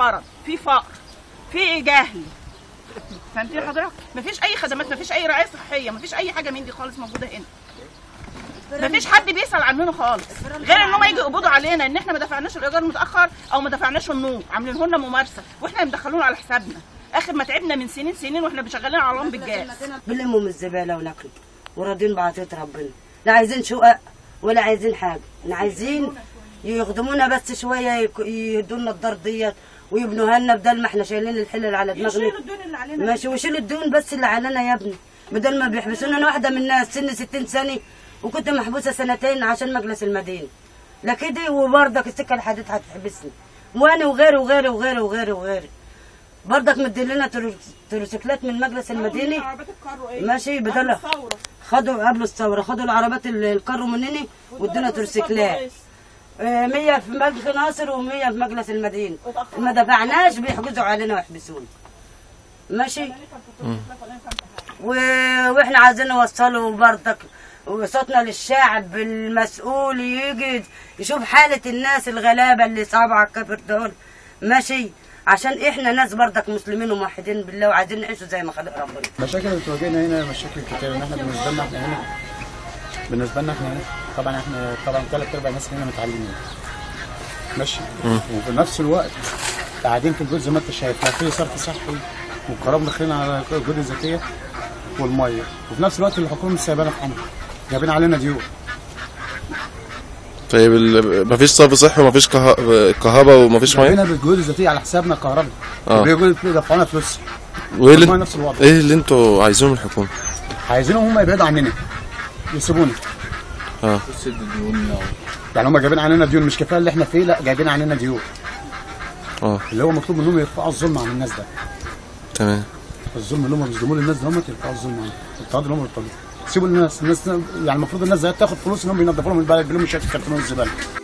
مرض في فقر في جهل فهمتي حضرتك مفيش اي خدمات مفيش اي رعايه صحيه مفيش اي حاجه من دي خالص موجوده هنا مفيش حد بيسال عننا خالص غير ان هم يجوا يقبضوا علينا ان احنا ما دفعناش الايجار متاخر او ما دفعناش النور عاملين لنا ممارسه واحنا مدخلونا على حسابنا اخر ما تعبنا من سنين سنين واحنا شغالين على لمب الجاز بنلموا من الزباله وناكل وراضين بعطيه ربنا لا عايزين شقق ولا عايزين حاجه احنا عايزين يخدمونا بس شويه يك- يدونا الدار ديت ويبنوها لنا بدل ما احنا شايلين الحلل على دماغنا يشيلوا الدون اللي علينا ماشي وشيلوا الدهون بس اللي علينا يا ابني بدل ما بيحبسونا انا واحده من الناس سن 60 سنه وكنت محبوسه سنتين عشان مجلس المدينه لا كده وبرضك السكه الحديد هتحبسني وانا وغيري وغيري وغيري وغيري وغيري برضك مدين لنا ترو- تروسيكلات من مجلس المدينه عربيات الكارو ايه ماشي بدل الثوره خدوا قبل الثوره خدوا العربات ال- الكارو منني وادونا تروسيكلات آه، 100 في مجلس ناصر و100 في مجلس المدينه ما دفعناش بيحجزوا علينا ويحبسونا ماشي و... واحنا عايزين نوصله برضك وصوتنا للشعب المسؤول يجي يشوف حالة الناس الغلابة اللي صعبوا على الكفر دول ماشي عشان احنا ناس برضك مسلمين وموحدين بالله وعايزين نعيشوا زي ما خلق ربنا المشاكل اللي بتواجهنا هنا مشاكل كتير ان احنا بالنسبه لنا احنا هنا بالنسبه لنا احنا هنا طبعا احنا طبعا ثلاث ارباع الناس هنا متعلمين ماشي وفي نفس الوقت قاعدين في البيوت زي ما انت شايف لا في صرف صحي والقرار داخلين على الجهود الذاتيه والميه وفي نفس الوقت الحكومه مش سايبانا في حالنا جايبين علينا ديون طيب ال- مفيش صرف صحي ومفيش كه- كهرباء ومفيش جايبينها ميه بالجهود الذاتيه على حسابنا كهرباء اه. بيقولوا يدفعونا فلوس وايه الميه اللي نفس الوضع ايه اللي انتوا عايزينه من الحكومه؟ عايزينهم هم يبعدوا عننا يسيبونا اه يعني هم جايبين علينا ديون مش كفايه اللي احنا فيه لا جايبين علينا ديون اه اللي هو مطلوب منهم يرفعوا الظلم عن الناس ده تمام الظلم اللي هم بيظلموه للناس ده هم يرفعوا الظلم عنهم الاضطهاد اللي هم بيضطهدوه سيبوا الناس الناس يعني المفروض الناس دي تاخد فلوس انهم بينظفوا لهم البلد بيقولوا مش هتكرتون الزباله